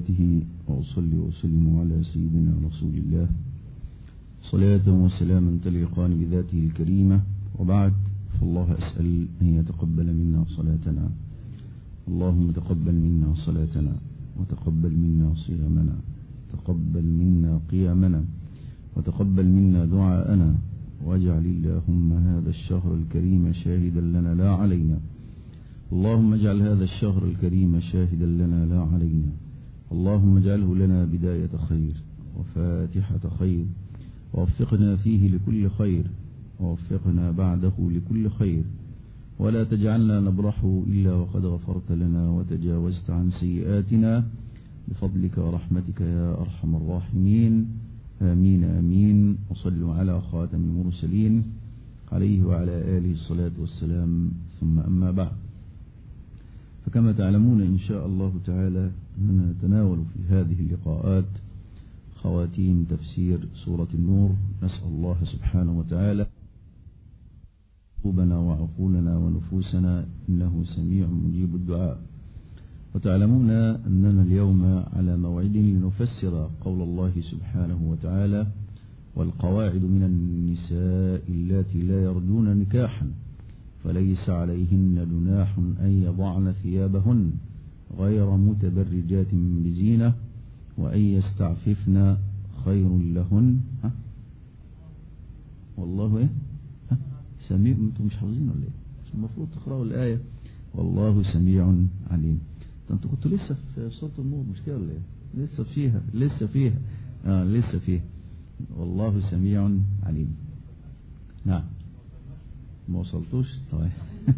ذاته وأصلي وسلم على سيدنا رسول الله صلاة وسلاما تليقان بذاته الكريمة وبعد فالله أسأل أن يتقبل منا صلاتنا اللهم تقبل منا صلاتنا وتقبل منا صيامنا تقبل منا قيامنا وتقبل منا دعاءنا واجعل اللهم هذا الشهر الكريم شاهدا لنا لا علينا اللهم اجعل هذا الشهر الكريم شاهدا لنا لا علينا اللهم اجعله لنا بداية خير وفاتحة خير ووفقنا فيه لكل خير ووفقنا بعده لكل خير ولا تجعلنا نبرحه إلا وقد غفرت لنا وتجاوزت عن سيئاتنا بفضلك ورحمتك يا أرحم الراحمين آمين آمين وصلوا على خاتم المرسلين عليه وعلى آله الصلاة والسلام ثم أما بعد فكما تعلمون إن شاء الله تعالى أننا نتناول في هذه اللقاءات خواتيم تفسير سورة النور نسأل الله سبحانه وتعالى قلوبنا وعقولنا ونفوسنا إنه سميع مجيب الدعاء وتعلمون أننا اليوم على موعد لنفسر قول الله سبحانه وتعالى والقواعد من النساء اللاتي لا يرجون نكاحا فليس عليهن جناح أن يضعن ثيابهن غير متبرجات بزينة وأن يستعففن خير لهن ها؟ والله ايه ها؟ سميع انتم مش حافظين ولا ايه المفروض تقرأوا الآية والله سميع عليم انتوا كنتوا لسه في سورة النور مش كده ولا ايه لسه فيها لسه فيها اه لسه فيها والله سميع عليم نعم ما وصلتوش طيب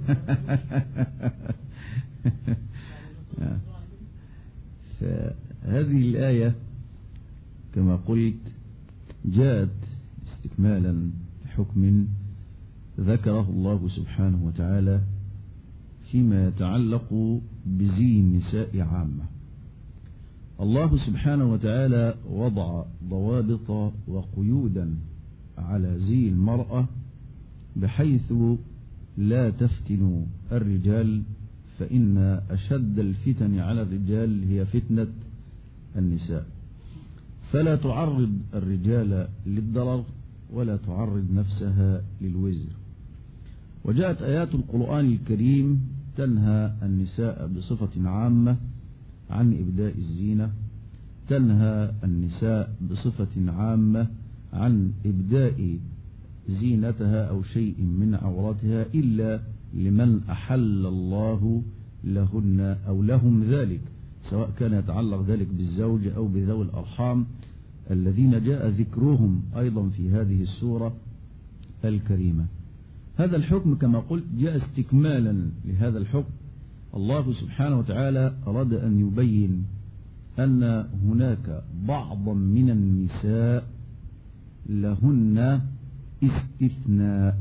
فهذه الآية كما قلت جاءت استكمالا لحكم ذكره الله سبحانه وتعالى فيما يتعلق بزي النساء عامة الله سبحانه وتعالى وضع ضوابط وقيودا على زي المرأة بحيث لا تفتن الرجال فإن أشد الفتن على الرجال هي فتنة النساء فلا تعرض الرجال للضرر ولا تعرض نفسها للوزر وجاءت آيات القرآن الكريم تنهى النساء بصفة عامة عن إبداء الزينة تنهى النساء بصفة عامة عن إبداء زينتها أو شيء من عورتها إلا لمن أحل الله لهن أو لهم ذلك سواء كان يتعلق ذلك بالزوج أو بذوي الأرحام الذين جاء ذكرهم أيضا في هذه السورة الكريمة هذا الحكم كما قلت جاء استكمالا لهذا الحكم الله سبحانه وتعالى أراد أن يبين أن هناك بعضا من النساء لهن استثناء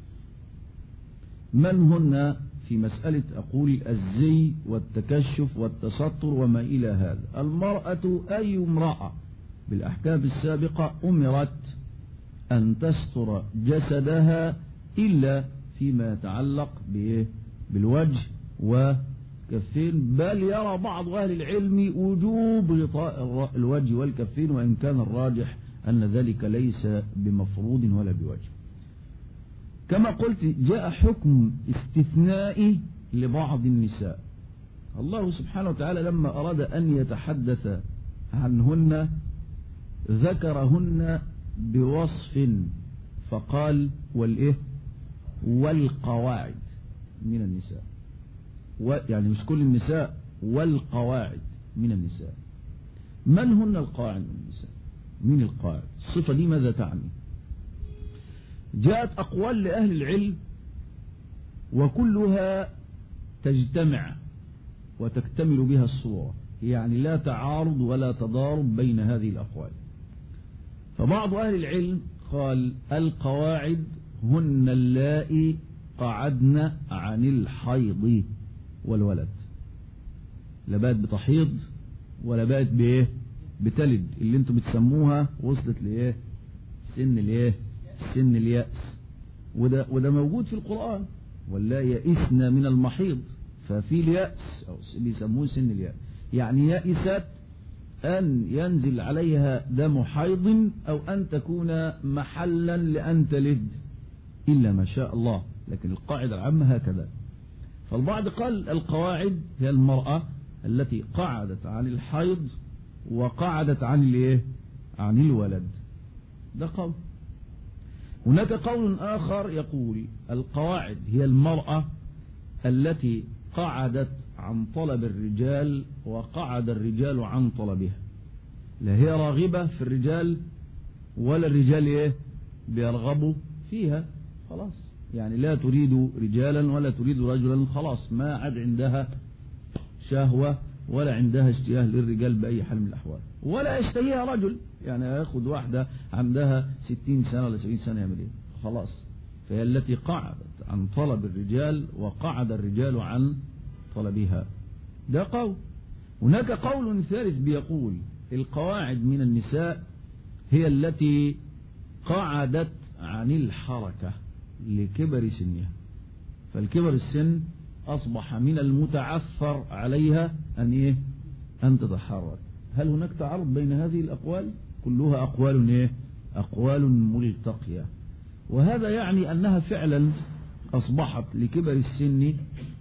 من هن في مسألة أقول الزي والتكشف والتسطر وما إلى هذا المرأة أي امرأة بالأحكام السابقة أمرت أن تستر جسدها إلا فيما يتعلق بالوجه وكفين بل يرى بعض أهل العلم وجوب غطاء الوجه والكفين وإن كان الراجح أن ذلك ليس بمفروض ولا بوجه كما قلت جاء حكم استثنائي لبعض النساء الله سبحانه وتعالى لما أراد أن يتحدث عنهن ذكرهن بوصف فقال والإيه والقواعد من النساء يعني مش كل النساء والقواعد من النساء من هن القواعد من النساء من القواعد الصفة دي ماذا تعني جاءت أقوال لأهل العلم وكلها تجتمع وتكتمل بها الصورة يعني لا تعارض ولا تضارب بين هذه الأقوال فبعض أهل العلم قال القواعد هن اللائي قعدن عن الحيض والولد لا بقت بتحيض ولا بقت بايه بتلد اللي انتم بتسموها وصلت لايه سن الايه سن اليأس وده, وده موجود في القرآن ولا يئسنا من المحيض ففي اليأس أو بيسموه سن اليأس يعني يئست أن ينزل عليها دم حيض أو أن تكون محلا لأن تلد إلا ما شاء الله لكن القاعدة العامة هكذا فالبعض قال القواعد هي المرأة التي قعدت عن الحيض وقعدت عن الايه عن الولد ده قول هناك قول آخر يقول القواعد هي المرأة التي قعدت عن طلب الرجال وقعد الرجال عن طلبها لا هي راغبة في الرجال ولا الرجال ايه بيرغبوا فيها خلاص يعني لا تريد رجالا ولا تريد رجلا خلاص ما عاد عندها شهوة ولا عندها اشتياه للرجال بأي حال من الأحوال ولا يشتهيها رجل يعني ياخد واحدة عندها ستين سنة ولا سبعين سنة يعمل ايه خلاص فهي التي قعدت عن طلب الرجال وقعد الرجال عن طلبها ده قول هناك قول ثالث بيقول القواعد من النساء هي التي قعدت عن الحركة لكبر سنها فالكبر السن أصبح من المتعثر عليها أن إيه أن تتحرك هل هناك تعارض بين هذه الأقوال كلها أقوال إيه أقوال ملتقية وهذا يعني أنها فعلا أصبحت لكبر السن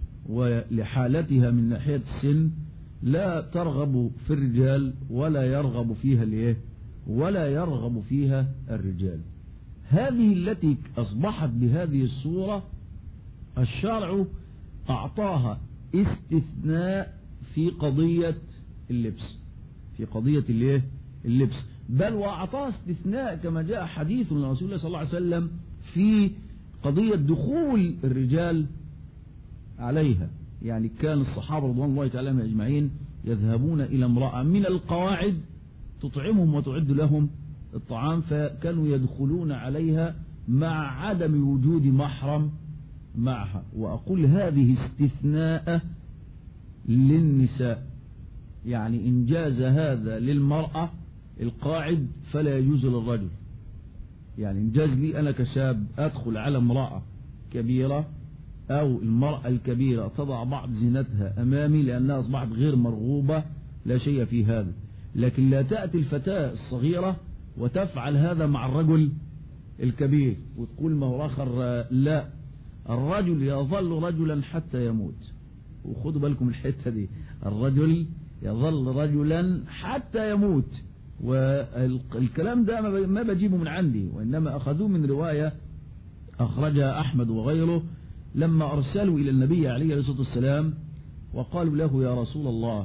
ولحالتها من ناحية السن لا ترغب في الرجال ولا يرغب فيها الايه ولا يرغب فيها الرجال هذه التي أصبحت بهذه الصورة الشرع أعطاها استثناء في قضية اللبس في قضية الايه اللبس بل وأعطاها استثناء كما جاء حديث من رسول الله صلى الله عليه وسلم في قضية دخول الرجال عليها يعني كان الصحابة رضوان الله تعالى أجمعين يذهبون إلى امرأة من القواعد تطعمهم وتعد لهم الطعام فكانوا يدخلون عليها مع عدم وجود محرم معها وأقول هذه استثناء للنساء يعني إن جاز هذا للمرأة القاعد فلا يجوز للرجل يعني إن جاز لي أنا كشاب أدخل على امرأة كبيرة أو المرأة الكبيرة تضع بعض زينتها أمامي لأنها أصبحت غير مرغوبة لا شيء في هذا لكن لا تأتي الفتاة الصغيرة وتفعل هذا مع الرجل الكبير وتقول ما هو آخر لا الرجل يظل رجلا حتى يموت وخدوا بالكم الحتة دي الرجل يظل رجلا حتى يموت والكلام ده ما بجيبه من عندي وإنما أخذوه من رواية أخرجها أحمد وغيره لما أرسلوا إلى النبي عليه الصلاة والسلام وقالوا له يا رسول الله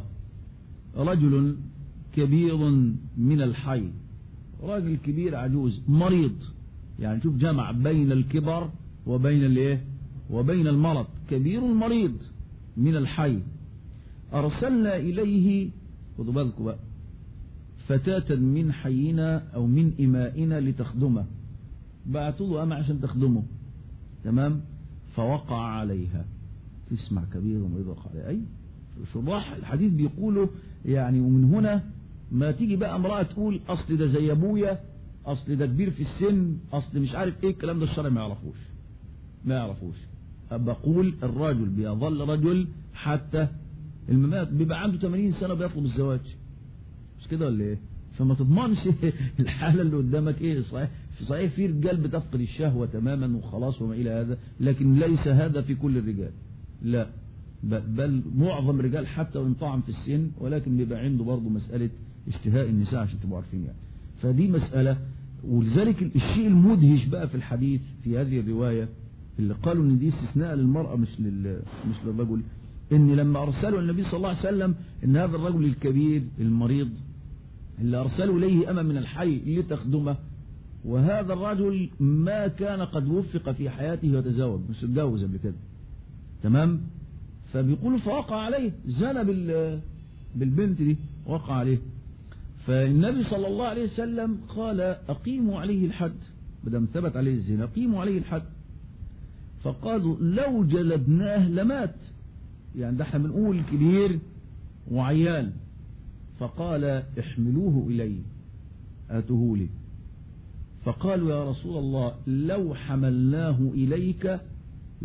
رجل كبير من الحي راجل كبير عجوز مريض يعني شوف جمع بين الكبر وبين الايه وبين المرض كبير مريض من الحي أرسلنا إليه خذوا بالكم بقى فتاة من حينا أو من إمائنا لتخدمه بعثوا له أما عشان تخدمه تمام فوقع عليها تسمع كبير ويوقع عليها أي شراح الحديث بيقولوا يعني ومن هنا ما تيجي بقى امرأة تقول أصل ده زي أبويا أصل ده كبير في السن أصل مش عارف إيه الكلام ده الشرع ما يعرفوش ما يعرفوش بقول الرجل بيظل رجل حتى الممات بيبقى عنده 80 سنة بيطلب الزواج مش كده ولا ايه فما تضمنش الحالة اللي قدامك ايه صحيح صحيح في رجال بتفقد الشهوة تماما وخلاص وما إلى هذا لكن ليس هذا في كل الرجال لا بل معظم الرجال حتى وإن طعم في السن ولكن بيبقى عنده برضه مسألة اشتهاء النساء عشان تبقوا عارفين يعني فدي مسألة ولذلك الشيء المدهش بقى في الحديث في هذه الرواية اللي قالوا ان دي استثناء للمرأة مش لل مش للرجل ان لما ارسلوا النبي صلى الله عليه وسلم ان هذا الرجل الكبير المريض اللي ارسلوا اليه اما من الحي لتخدمه وهذا الرجل ما كان قد وفق في حياته وتزوج مش اتجوز قبل كده تمام فبيقولوا فوقع عليه زنى بال بالبنت دي وقع عليه فالنبي صلى الله عليه وسلم قال أقيموا عليه الحد بدم ثبت عليه الزنا أقيموا عليه الحد فقالوا لو جلدناه لمات يعني ده احنا بنقول كبير وعيال فقال احملوه إلي آتوه لي فقالوا يا رسول الله لو حملناه إليك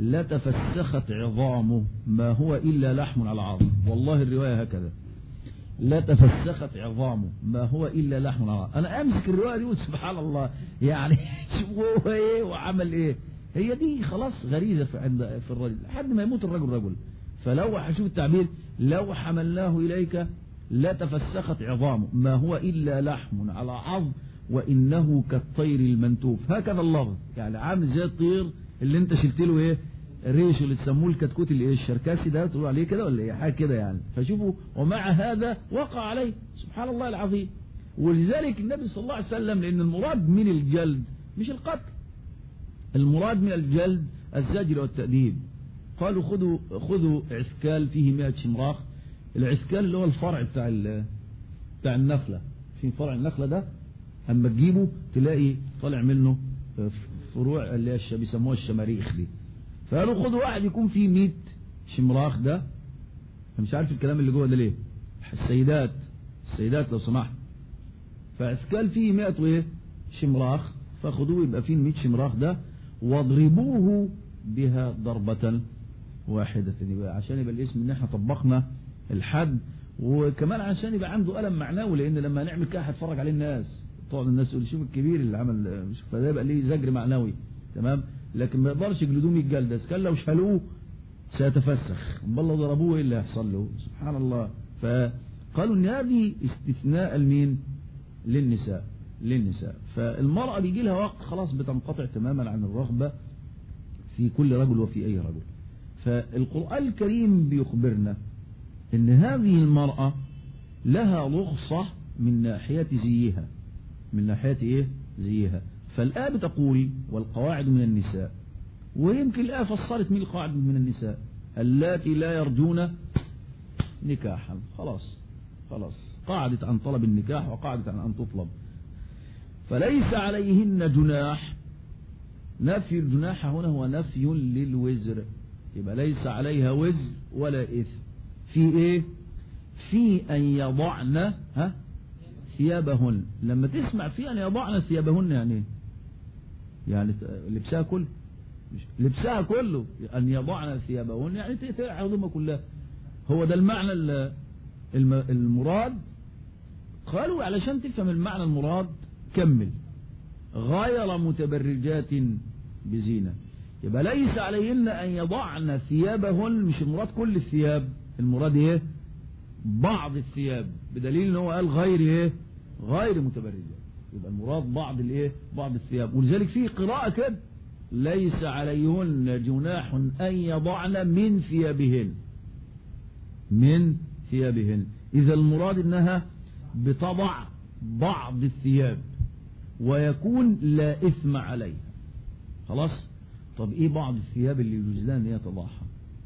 لتفسخت عظامه ما هو إلا لحم على عظم والله الرواية هكذا لا تفسخت عظامه ما هو إلا لحم نار أنا أمسك الرواية دي سبحان الله يعني شوف هو إيه وعمل إيه هي دي خلاص غريزة في عند في الرجل لحد ما يموت الرجل رجل فلو هشوف التعبير لو حملناه إليك لا تفسخت عظامه ما هو إلا لحم على عظم وإنه كالطير المنتوف هكذا اللفظ يعني عامل زي الطير اللي انت شلت له ايه ريشه اللي تسموه الكتكوت اللي ايه الشركاسي ده تقول عليه كده ولا ايه حاجه كده يعني فشوفوا ومع هذا وقع عليه سبحان الله العظيم ولذلك النبي صلى الله عليه وسلم لان المراد من الجلد مش القتل المراد من الجلد الزجر والتأديب قالوا خذوا خذوا عسكال فيه 100 شمراخ العسكال اللي هو الفرع بتاع بتاع النخله في فرع النخله ده اما تجيبه تلاقي طالع منه فروع اللي هي بيسموها الشماريخ دي فقالوا خدوا واحد يكون فيه 100 شمراخ ده انا مش عارف الكلام اللي جوه ده ليه السيدات السيدات لو سمحت فعسكال فيه 100 وايه شمراخ فخدوه يبقى فيه 100 شمراخ ده واضربوه بها ضربة واحدة يبقى عشان يبقى الاسم ان احنا طبقنا الحد وكمان عشان يبقى عنده ألم معنوي لأن لما نعمل كده هتفرج عليه الناس تقعد الناس تقول شوف الكبير اللي عمل فده يبقى ليه زجر معنوي تمام لكن ما يقدرش يجلدوه 100 جلده كان لو شالوه سيتفسخ امال لو ضربوه ايه اللي هيحصل له سبحان الله فقالوا ان هذه استثناء المين للنساء للنساء فالمرأة بيجي لها وقت خلاص بتنقطع تماما عن الرغبة في كل رجل وفي أي رجل فالقرآن الكريم بيخبرنا ان هذه المرأة لها رخصة من ناحية زيها من ناحية ايه زيها فالآية بتقول والقواعد من النساء ويمكن الآية فصلت من القواعد من النساء اللاتي لا يرجون نكاحا خلاص خلاص قعدت عن طلب النكاح وقعدت عن أن تطلب فليس عليهن جناح نفي الجناح هنا هو نفي للوزر يبقى ليس عليها وزر ولا إثم في ايه في ان يضعن ها ثيابهن لما تسمع في ان يضعن ثيابهن يعني ايه يعني لبسها كله لبسها كله ان يضعن ثيابهن يعني تقطع هدومها كلها هو ده المعنى المراد قالوا علشان تفهم المعنى المراد كمل غير متبرجات بزينة يبقى ليس عليهن أن يضعن ثيابهن مش المراد كل الثياب المراد ايه بعض الثياب بدليل ان هو قال غير ايه غير متبرجات يبقى المراد بعض الايه بعض الثياب ولذلك في قراءة كده ليس عليهن جناح ان يضعن من ثيابهن من ثيابهن اذا المراد انها بتضع بعض الثياب ويكون لا اثم عليها خلاص طب ايه بعض الثياب اللي يجوز لها ان هي تضعها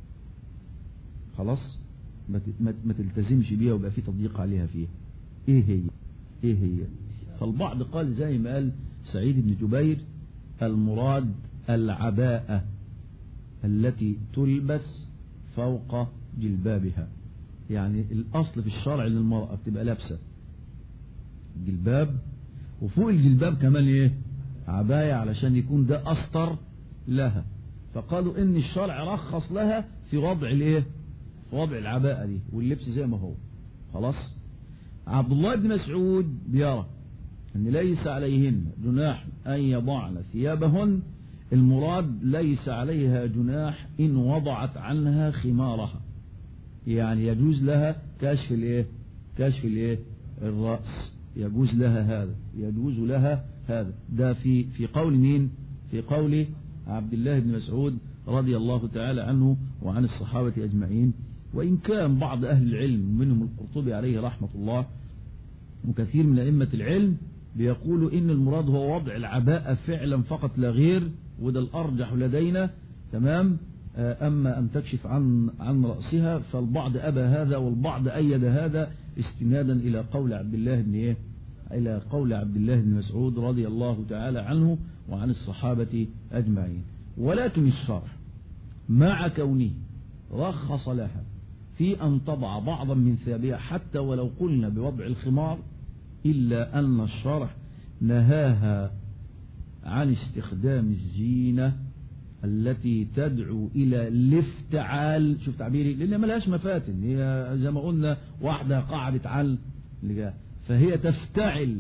خلاص ما تلتزمش بيها ويبقى في تضييق عليها فيها ايه هي ايه هي فالبعض قال زي ما قال سعيد بن جبير المراد العباءة التي تلبس فوق جلبابها يعني الأصل في الشرع ان المرأة بتبقى لابسة جلباب وفوق الجلباب كمان ايه عباية علشان يكون ده أسطر لها فقالوا ان الشرع رخص لها في وضع الايه في وضع العباءة دي واللبس زي ما هو خلاص عبد الله بن مسعود بيرى ان ليس عليهن جناح ان يضعن ثيابهن المراد ليس عليها جناح ان وضعت عنها خمارها يعني يجوز لها كشف الايه كشف الايه الرأس يجوز لها هذا يجوز لها هذا ده في في قول مين في قول عبد الله بن مسعود رضي الله تعالى عنه وعن الصحابة أجمعين وإن كان بعض أهل العلم منهم القرطبي عليه رحمة الله وكثير من أئمة العلم بيقولوا إن المراد هو وضع العباءة فعلا فقط لا غير وده الأرجح لدينا تمام أما أن تكشف عن عن رأسها فالبعض أبى هذا والبعض أيد هذا استنادا إلى قول عبد الله بن إيه إلى قول عبد الله بن مسعود رضي الله تعالى عنه وعن الصحابة أجمعين ولكن الشرع مع كونه رخص لها في أن تضع بعضا من ثيابها حتى ولو قلنا بوضع الخمار إلا أن الشرع نهاها عن استخدام الزينة التي تدعو إلى الافتعال شوف تعبيري لأن ملهاش مفاتن هي زي ما قلنا واحدة قعدت على فهي تفتعل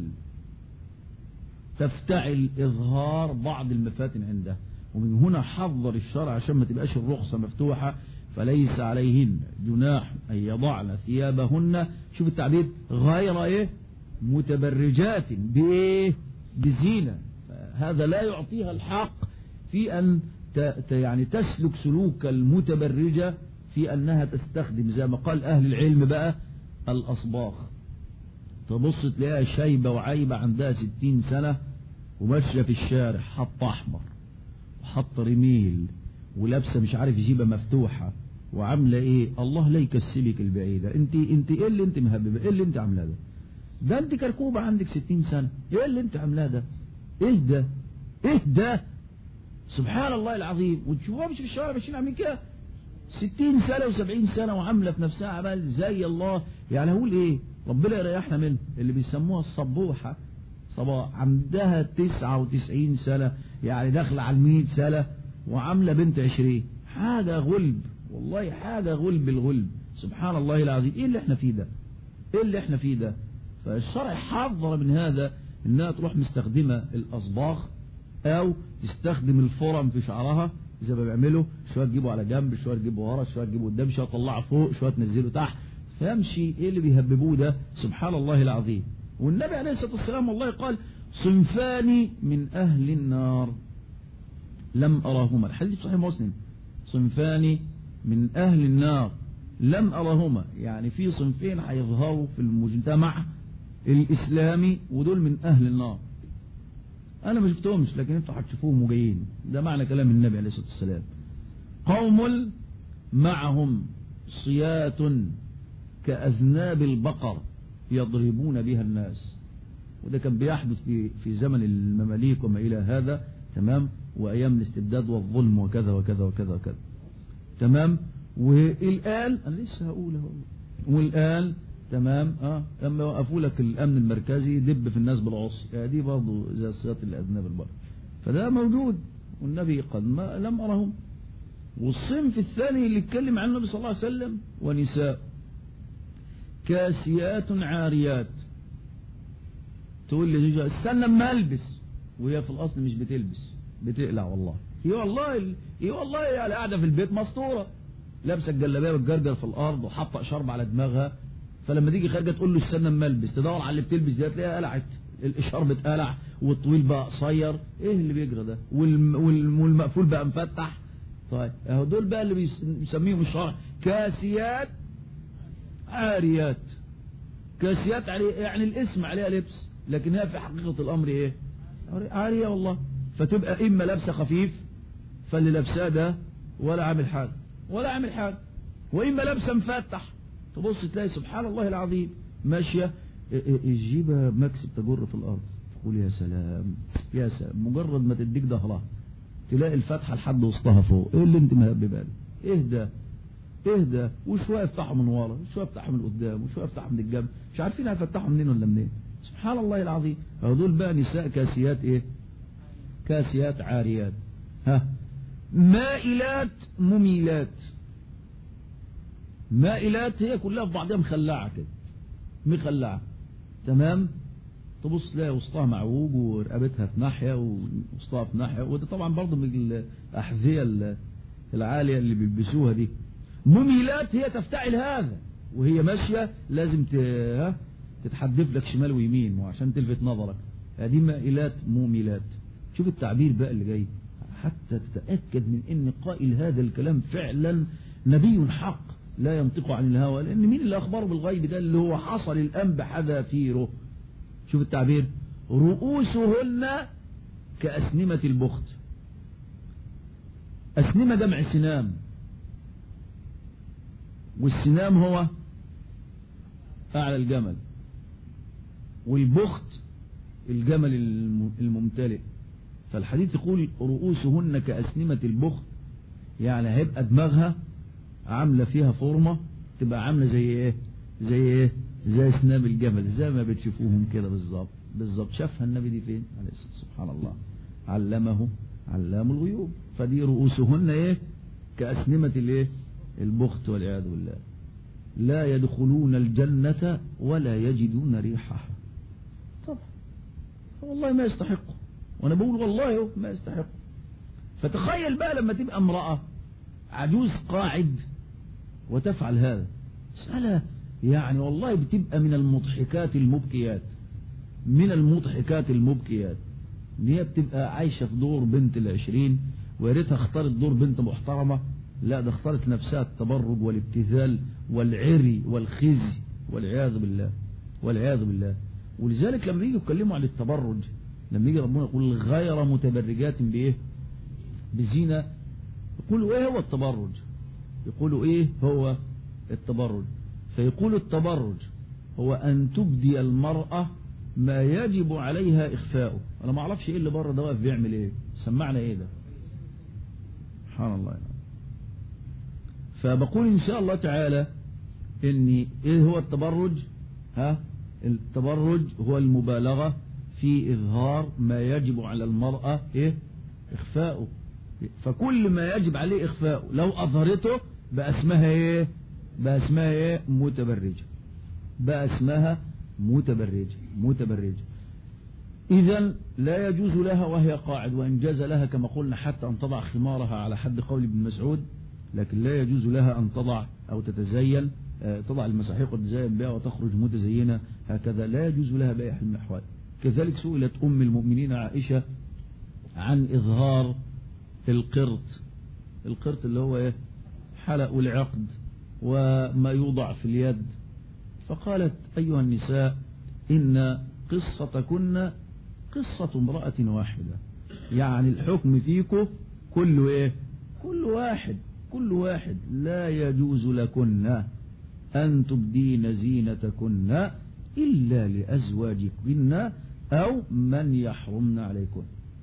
تفتعل إظهار بعض المفاتن عندها ومن هنا حذر الشرع عشان ما تبقاش الرخصة مفتوحة فليس عليهن جناح أن يضعن ثيابهن شوف التعبير غير إيه متبرجات بإيه بزينة هذا لا يعطيها الحق في أن يعني تسلك سلوك المتبرجة في أنها تستخدم زي ما قال أهل العلم بقى الأصباغ تبص تلاقيها شايبة وعايبة عندها ستين سنة وماشية في الشارع حط أحمر وحط رميل ولابسة مش عارف جيبة مفتوحة وعاملة ايه الله لا يكسبك البعيدة انت انت ايه اللي انت مهببة ايه اللي انت عاملاه ده ده انت كركوبة عندك ستين سنة ايه اللي انت عاملاه ده ايه ده ايه ده سبحان الله العظيم وتشوفوها مش في الشوارع ماشيين عاملين كده ستين سنة وسبعين سنة وعاملة في نفسها عمل زي الله يعني هقول ايه ربنا يريحنا منه اللي بيسموها الصبوحة صباح عندها تسعة وتسعين سنة يعني داخلة على المئة سنة وعاملة بنت عشرين حاجة غلب والله حاجة غلب الغلب سبحان الله العظيم ايه اللي احنا فيه ده ايه اللي احنا فيه ده فالشرع حذر من هذا انها تروح مستخدمة الاصباغ او تستخدم الفرم في شعرها زي ما بيعملوا شوية تجيبه على جنب شوية تجيبه ورا شوية تجيبه قدام شوية تطلعه فوق شوية تنزله تحت فيمشي ايه اللي بيهببوه ده سبحان الله العظيم والنبي عليه الصلاة والسلام والله قال صنفان من اهل النار لم اراهما الحديث صحيح مسلم صنفان من اهل النار لم أرهما يعني في صنفين هيظهروا في المجتمع الإسلامي ودول من أهل النار أنا ما شفتهمش لكن أنتوا هتشوفوهم وجايين ده معنى كلام النبي عليه الصلاة والسلام قوم معهم صيات كأذناب البقر يضربون بها الناس وده كان بيحدث في في زمن المماليك وما إلى هذا تمام وأيام الاستبداد والظلم وكذا وكذا وكذا وكذا تمام والآن أنا لسه هقول اهو والآن تمام اه لما وقفوا لك الامن المركزي دب في الناس بالعصي يعني دي برضه زي الصياط اللي اذناب البر فده موجود والنبي قد ما لم ارهم والصنف الثاني اللي اتكلم عنه النبي صلى الله عليه وسلم ونساء كاسيات عاريات تقول لي زوجها استنى اما البس وهي في الاصل مش بتلبس بتقلع والله هي والله هي والله يعني قاعده في البيت مسطوره لابسه الجلابيه بتجرجر في الارض وحاطه شرب على دماغها فلما تيجي خارجه تقول له استنى اما البس تدور على اللي بتلبس دي تلاقيها قلعت الشرب اتقلع والطويل بقى قصير ايه اللي بيجرى ده والم والمقفول بقى مفتح طيب اهو دول بقى اللي بيسميهم الشرع كاسيات عاريات كاسيات عليه يعني الاسم عليها لبس لكن هي في حقيقة الامر ايه عارية والله فتبقى اما لابسه خفيف فاللي لابساه ده ولا عامل حاجه ولا عامل حاجه واما لابسه مفتح تبص تلاقي سبحان الله العظيم ماشيه الجيبه مكسب تجر في الارض تقول يا سلام يا سلام مجرد ما تديك ظهرها تلاقي الفتحه لحد وسطها فوق ايه اللي انت مهببها ده اهدى اهدى وشويه يفتحوا من ورا وشويه يفتحوا من قدام وشويه يفتحوا من الجنب مش عارفين هيفتحوا منين ولا منين سبحان الله العظيم هذول بقى نساء كاسيات ايه كاسيات عاريات ها مائلات مميلات مائلات هي كلها في بعضها مخلعة كده مخلعة تمام تبص تلاقي وسطها معوج ورقبتها في ناحية ووسطها في ناحية وده طبعا برضه من الأحذية العالية اللي بيلبسوها دي مميلات هي تفتعل هذا وهي ماشية لازم تتحدف لك شمال ويمين وعشان تلفت نظرك هذه مائلات مميلات شوف التعبير بقى اللي جاي حتى تتأكد من ان قائل هذا الكلام فعلا نبي حق لا ينطق عن الهوى لان مين اللي اخبره بالغيب ده اللي هو حصل الان بحذافيره شوف التعبير رؤوسهن كأسنمة البخت أسنمة جمع سنام والسنام هو أعلى الجمل والبخت الجمل الممتلئ فالحديث يقول رؤوسهن كأسنمة البخت يعني هيبقى دماغها عاملة فيها فورمة تبقى عاملة زي ايه زي ايه زي اسنام الجمل زي ما بتشوفوهم كده بالظبط بالظبط شافها النبي دي فين عليه الصلاة سبحان الله علمه علام الغيوب فدي رؤوسهن ايه كأسنمة الايه البخت والعياذ بالله لا يدخلون الجنة ولا يجدون ريحها طبعا والله ما يستحقوا وانا بقول والله ما يستحقوا فتخيل بقى لما تبقى امرأة عجوز قاعد وتفعل هذا مسألة يعني والله بتبقى من المضحكات المبكيات من المضحكات المبكيات ان هي بتبقى عايشة في دور بنت العشرين وياريتها اختارت دور بنت محترمة لا ده اختارت نفسها التبرج والابتذال والعري والخزي والعياذ بالله والعياذ بالله ولذلك لما يجوا يتكلموا عن التبرج لما يجي ربنا يقول غير متبرجات بايه بزينة يقولوا ايه هو التبرج يقولوا ايه هو التبرج فيقول التبرج هو ان تبدي المرأة ما يجب عليها اخفاؤه انا ما اعرفش ايه اللي بره ده واقف بيعمل ايه سمعنا ايه ده سبحان الله فبقول ان شاء الله تعالى ان ايه هو التبرج ها التبرج هو المبالغة في اظهار ما يجب على المرأة ايه اخفاؤه فكل ما يجب عليه اخفاؤه لو اظهرته بقى اسمها ايه بقى اسمها ايه متبرجة بقى اسمها متبرجة متبرجة إذا لا يجوز لها وهي قاعد وإن جاز لها كما قلنا حتى أن تضع خمارها على حد قول ابن مسعود لكن لا يجوز لها أن تضع أو تتزين تضع المساحيق وتزين بها وتخرج متزينة هكذا لا يجوز لها بأي حال من الأحوال كذلك سئلت أم المؤمنين عائشة عن إظهار القرط القرط اللي هو إيه حلق العقد وما يوضع في اليد فقالت أيها النساء إن قصتكن قصة امرأة واحدة يعني الحكم فيكم كل ايه كل واحد كل واحد لا يجوز لكن أن تبدين زينتكن إلا لأزواجكن أو من يحرمن عليكن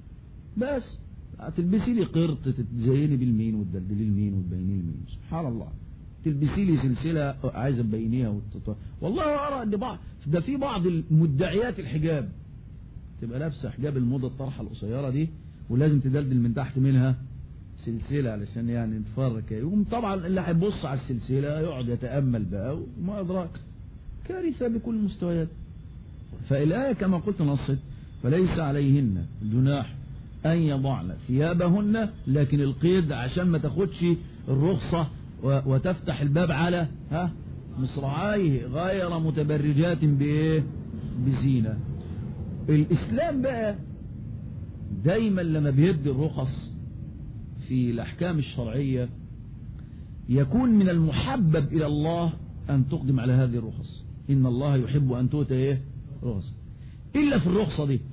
بس تلبسي لي قرط تتزيني بالمين وتدلدلي المين وتبيني المين سبحان الله تلبسي لي سلسلة عايزة تبينيها وتط... والله أرى أن بعض ده في بعض المدعيات الحجاب تبقى لابسه حجاب الموضة الطرحة القصيرة دي ولازم تدلدل من تحت منها سلسلة علشان يعني نتفرج يقوم طبعا اللي هيبص على السلسلة يقعد يتأمل بقى وما أدراك كارثة بكل المستويات فالآية كما قلت نصت فليس عليهن جناح أن يضعن ثيابهن لكن القيد عشان ما تاخدش الرخصة وتفتح الباب على ها مصراعيه غير متبرجات بإيه بزينة الإسلام بقى دايما لما بيبدي الرخص في الأحكام الشرعية يكون من المحبب إلى الله أن تقدم على هذه الرخص إن الله يحب أن تؤتى إيه رخص إلا في الرخصة دي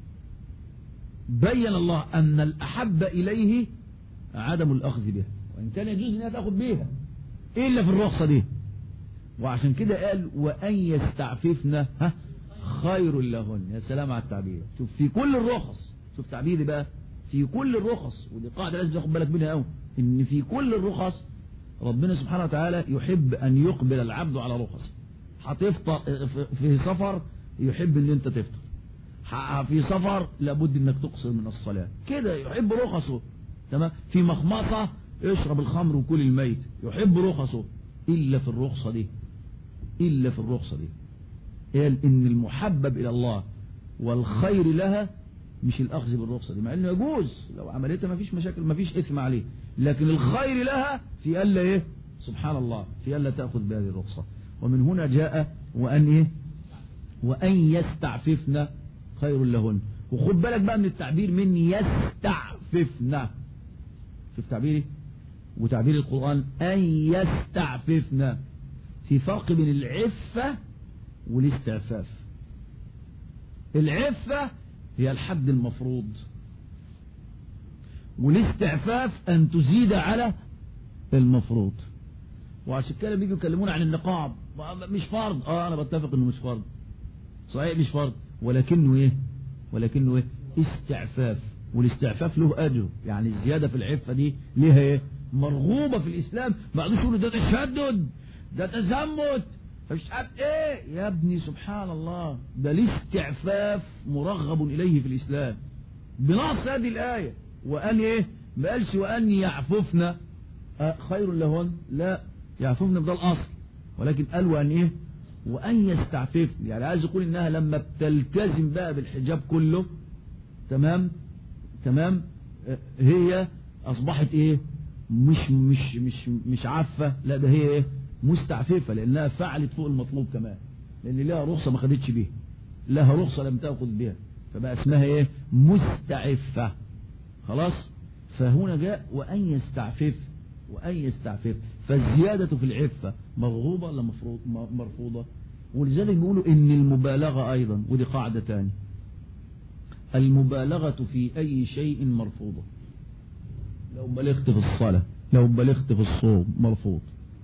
بين الله أن الأحب إليه عدم الأخذ بها وإن كان يجوز أنها تأخذ بها إلا في الرخصة دي وعشان كده قال وأن يستعففن ها خير لهن يا سلام على التعبير شوف في كل الرخص شوف تعبيري بقى في كل الرخص ودي قاعدة لازم تاخد بالك منها قوي ان في كل الرخص ربنا سبحانه وتعالى يحب ان يقبل العبد على رخص هتفطر في سفر يحب ان انت تفطر في سفر لابد انك تقصر من الصلاة كده يحب رخصه تمام في مخمصة اشرب الخمر وكل الميت يحب رخصه الا في الرخصة دي الا في الرخصة دي قال ان المحبب الى الله والخير لها مش الاخذ بالرخصة دي مع انه يجوز لو عملتها ما فيش مشاكل ما فيش اثم عليه لكن الخير لها في الا ايه سبحان الله في الا تأخذ بهذه الرخصة ومن هنا جاء وان ايه وان يستعففن خير لهن وخد بالك بقى من التعبير من يستعففن شوف تعبيري وتعبير القرآن أن يستعففن في فرق بين العفة والاستعفاف العفة هي الحد المفروض والاستعفاف أن تزيد على المفروض وعشان كده بيجوا يكلمون عن النقاب مش فرض اه انا بتفق انه مش فرض صحيح مش فرض ولكنه ايه ولكنه ايه استعفاف والاستعفاف له اجر يعني الزيادة في العفة دي ليها ايه مرغوبة في الاسلام ما قالوش يقولوا ده تشدد ده تزمت مش عارف ايه يا ابني سبحان الله ده الاستعفاف مرغب اليه في الاسلام بنص هذه الايه وأن إيه ما قالش وأن يعففن آه خير لهن لا يعففن ده الأصل ولكن قال وأن إيه وأن يستعففن يعني عايز يقول إنها لما بتلتزم بقى بالحجاب كله تمام تمام آه هي أصبحت إيه مش مش مش مش عافة لا ده هي إيه مستعففة لأنها فعلت فوق المطلوب كمان لأن لها رخصة ما خدتش بيها لها رخصة لم تأخذ بها فبقى اسمها ايه مستعفة خلاص فهنا جاء وأن يستعفف وأن يستعفف فالزيادة في العفة مرغوبة ولا مفروض مرفوضة ولذلك بيقولوا ان المبالغة ايضا ودي قاعدة تاني المبالغة في اي شيء مرفوضة لو بلغت في الصلاة لو بلغت في الصوم مرفوض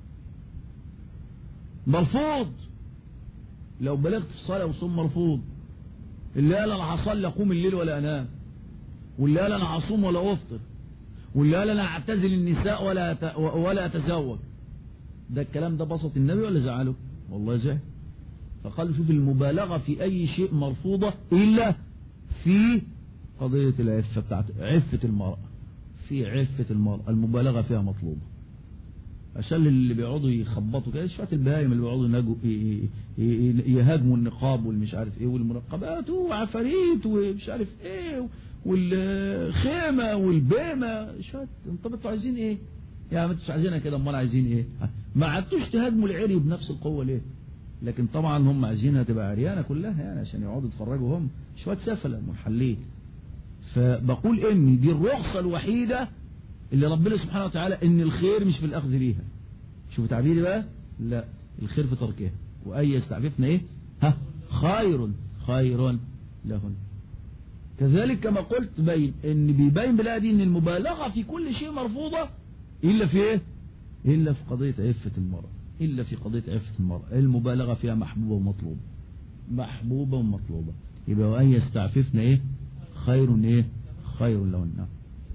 مرفوض لو بلغت في الصلاة والصوم مرفوض اللي قال انا هصلي اقوم الليل ولا انام واللي قال انا هصوم ولا افطر واللي قال انا اعتزل النساء ولا ولا اتزوج ده الكلام ده بسط النبي ولا زعله والله زعل فقال شوف المبالغة في اي شيء مرفوضة الا في قضية العفة بتاعت عفة المرأة في عفة المرأة المبالغة فيها مطلوبة عشان اللي بيقعدوا يخبطوا كده شويه البهايم اللي بيقعدوا ينجوا يهاجموا النقاب والمش عارف ايه والمرقبات وعفاريت ومش عارف ايه والخيمه والبيمه شويه طب انتوا عايزين ايه؟ يعني ما انتوش عايزينها كده امال عايزين ايه؟ ما عدتوش تهاجموا العري بنفس القوه ليه؟ لكن طبعا هم عايزينها تبقى عريانه كلها يعني عشان يقعدوا يتفرجوا هم شويه سفله منحلين فبقول ان دي الرخصه الوحيده اللي ربنا سبحانه وتعالى ان الخير مش في الاخذ بيها شوف تعبيري بقى لا الخير في تركها واي يستعففنا ايه ها خير خير لهن كذلك كما قلت بين ان بيبين بالآية دي ان المبالغة في كل شيء مرفوضة الا في ايه الا في قضية عفة المرأة الا في قضية عفة المرأة المبالغة فيها محبوبة ومطلوبة محبوبة ومطلوبة يبقى وان يستعففنا ايه خير ايه خير لهن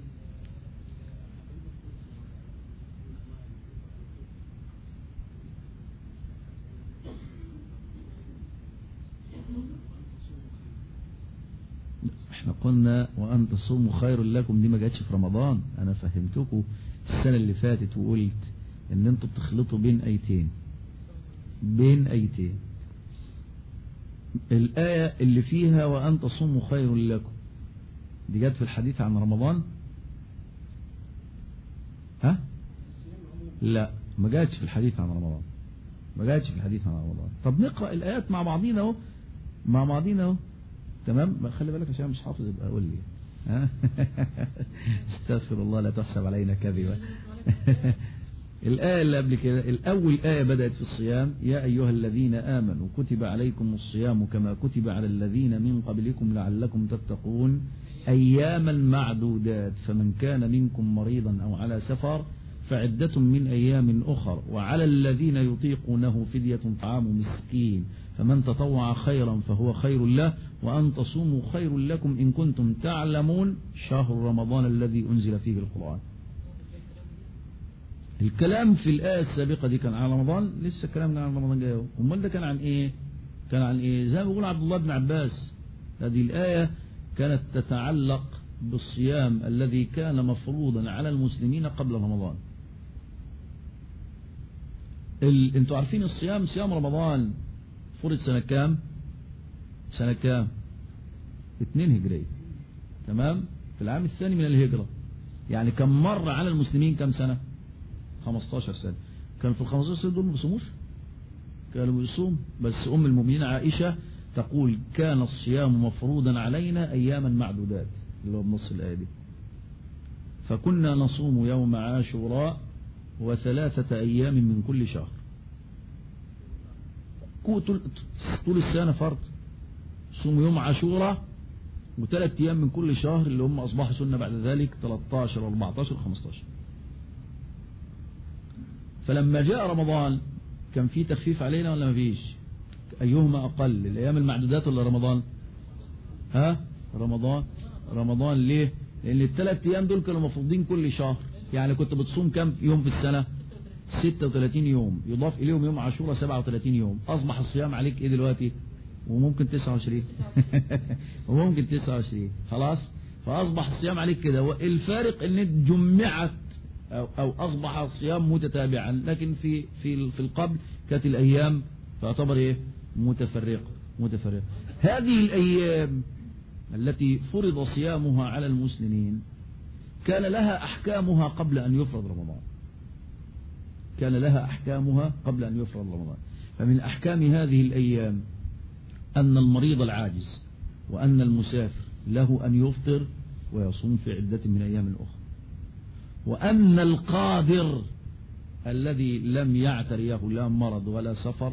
احنا قلنا وان تصوموا خير لكم دي ما جاتش في رمضان انا فهمتكم السنة اللي فاتت وقلت ان انتوا بتخلطوا بين ايتين بين ايتين الآية اللي فيها وأن تصوموا خير لكم دي جت في الحديث عن رمضان ها لا ما جاتش في الحديث عن رمضان ما جاتش في الحديث عن رمضان طب نقرأ الآيات مع بعضينا اهو مع بعضينا اهو تمام خلي بالك عشان مش حافظ يبقى قول لي ها استغفر الله لا تحسب علينا كذبا الآية اللي قبل كده الأول آية بدأت في الصيام يا أيها الذين آمنوا كتب عليكم الصيام كما كتب على الذين من قبلكم لعلكم تتقون أياما معدودات فمن كان منكم مريضا أو على سفر فعدة من أيام أخر وعلى الذين يطيقونه فدية طعام مسكين فمن تطوع خيرا فهو خير له وأن تصوموا خير لكم إن كنتم تعلمون شهر رمضان الذي أنزل فيه القرآن الكلام في الآية السابقة دي كان عن رمضان لسه كلامنا عن رمضان جاي امال ده كان عن ايه كان عن ايه زي ما بيقول عبد الله بن عباس هذه الآية كانت تتعلق بالصيام الذي كان مفروضا على المسلمين قبل رمضان ال... انتوا عارفين الصيام صيام رمضان فرض سنة كام سنة كام اتنين هجرية تمام في العام الثاني من الهجرة يعني كم مر على المسلمين كم سنة 15 سنة كان في ال 15 سنة دول ما بيصوموش كانوا بيصوم بس أم المؤمنين عائشة تقول كان الصيام مفروضا علينا أياما معدودات اللي هو بنص الآية دي فكنا نصوم يوم عاشوراء وثلاثة أيام من كل شهر طول السنة فرض صوم يوم عاشوراء وثلاث أيام من كل شهر اللي هم أصبحوا سنة بعد ذلك 13 و 14 و 15 فلما جاء رمضان كان في تخفيف علينا ولا ما فيش أيهما أقل الأيام المعدودات ولا رمضان ها رمضان رمضان ليه لأن الثلاث أيام دول كانوا مفروضين كل شهر يعني كنت بتصوم كم يوم في السنة 36 يوم يضاف إليهم يوم عاشوراء 37 يوم أصبح الصيام عليك إيه دلوقتي وممكن 29 وممكن 29 خلاص فأصبح الصيام عليك كده والفارق ان جمعت أو, أو أصبح الصيام متتابعا لكن في في في القبل كانت الأيام تعتبر إيه متفرقة متفرقة هذه الأيام التي فرض صيامها على المسلمين كان لها أحكامها قبل أن يفرض رمضان كان لها أحكامها قبل أن يفرض رمضان فمن أحكام هذه الأيام أن المريض العاجز وأن المسافر له أن يفطر ويصوم في عدة من أيام أخرى وأن القادر الذي لم يعتريه لا مرض ولا سفر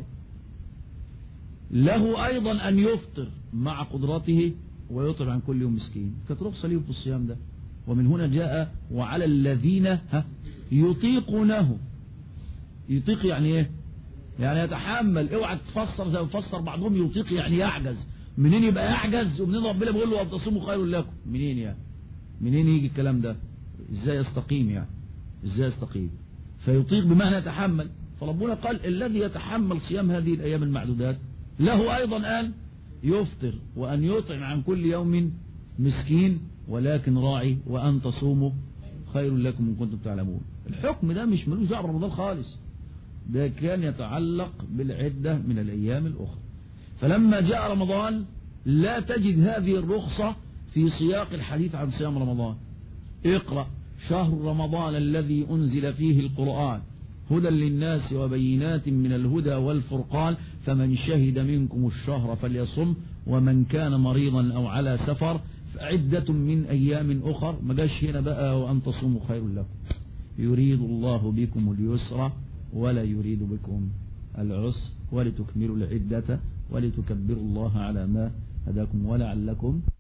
له أيضا أن يفطر مع قدرته ويطعم عن كل يوم مسكين كانت رخصة ليه في الصيام ده ومن هنا جاء وعلى الذين يطيقونه يطيق يعني ايه يعني يتحمل اوعى تفسر زي ما فسر بعضهم يطيق يعني يعجز منين يبقى يعجز ومنين ربنا بيقول له وتصوموا خير لكم منين يعني منين يجي الكلام ده ازاي يستقيم يعني ازاي يستقيم فيطيق بمعنى يتحمل فربنا قال الذي يتحمل صيام هذه الايام المعدودات له ايضا ان يفطر وان يطعم عن كل يوم مسكين ولكن راعي وان تصوموا خير لكم ان كنتم تعلمون الحكم ده مش ملوش دعوه برمضان خالص ده كان يتعلق بالعدة من الأيام الأخرى فلما جاء رمضان لا تجد هذه الرخصة في سياق الحديث عن صيام رمضان اقرأ شهر رمضان الذي أنزل فيه القرآن هدى للناس وبينات من الهدى والفرقان فمن شهد منكم الشهر فليصم ومن كان مريضا أو على سفر فعدة من أيام أخر ما جاش هنا بقى وأن تصوموا خير لكم يريد الله بكم اليسر ولا يريد بكم العسر ولتكملوا العدة ولتكبروا الله على ما هداكم ولعلكم